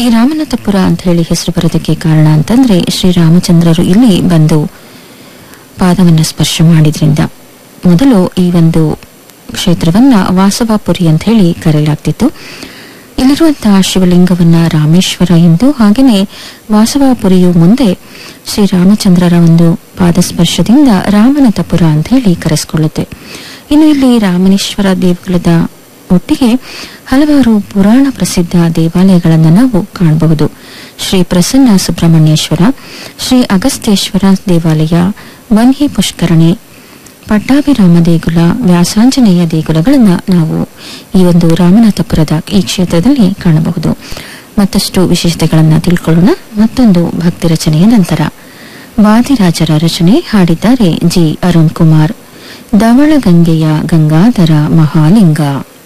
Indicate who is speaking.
Speaker 1: ರಾಮನಾಥಪುರ ಅಂತ ಹೇಳಿ ಹೆಸರು ಬರೋದಕ್ಕೆ ಕಾರಣ ಅಂತಂದ್ರೆ ಶ್ರೀರಾಮಚಂದ್ರರು ಇಲ್ಲಿ ಬಂದು ಪಾದವನ್ನು ಸ್ಪರ್ಶ ಮಾಡಿದ್ರಿಂದ ಮೊದಲು ಈ ಒಂದು ಕ್ಷೇತ್ರವನ್ನ ವಾಸವಾಪುರಿ ಅಂತ ಹೇಳಿ ಕರೆಯಲಾಗ್ತಿತ್ತು ಇಲ್ಲಿರುವಂತಹ ಶಿವಲಿಂಗವನ್ನ ರಾಮೇಶ್ವರ ಎಂದು ಹಾಗೆಯೇ ವಾಸವಾಪುರಿಯು ಮುಂದೆ ಶ್ರೀರಾಮಚಂದ್ರರ ಒಂದು ಪಾದಸ್ಪರ್ಶದಿಂದ ರಾಮನಾಥಪುರ ಅಂತ ಹೇಳಿ ಕರೆಸಿಕೊಳ್ಳುತ್ತೆ ಇನ್ನು ಇಲ್ಲಿ ರಾಮನೇಶ್ವರ ದೇಗುಲದ ಒಟ್ಟಿಗೆ ಹಲವಾರು ಪುರಾಣ ಪ್ರಸಿದ್ಧ ದೇವಾಲಯಗಳನ್ನು ನಾವು ಕಾಣಬಹುದು ಶ್ರೀ ಪ್ರಸನ್ನ ಸುಬ್ರಹ್ಮಣ್ಯೇಶ್ವರ ಶ್ರೀ ಅಗಸ್ತ್ಯೇಶ್ವರ ದೇವಾಲಯ ವನ್ಹಿ ಪುಷ್ಕರಣಿ ಪಟ್ಟಾಭಿರಾಮ ದೇಗುಲ ವ್ಯಾಸಾಂಜನೇಯ ದೇಗುಲಗಳನ್ನು ನಾವು ಈ ಒಂದು ರಾಮನಾಥಪುರದ ಈ ಕ್ಷೇತ್ರದಲ್ಲಿ ಕಾಣಬಹುದು ಮತ್ತಷ್ಟು ವಿಶೇಷತೆಗಳನ್ನು ತಿಳ್ಕೊಳ್ಳೋಣ ಮತ್ತೊಂದು ಭಕ್ತಿ ರಚನೆಯ ನಂತರ ವಾದಿರಾಜರ ರಚನೆ ಹಾಡಿದ್ದಾರೆ ಜಿ ಅರುಣ್ ಕುಮಾರ್ ಧವಳಗಂಗೆಯ ಗಂಗಾಧರ ಮಹಾಲಿಂಗ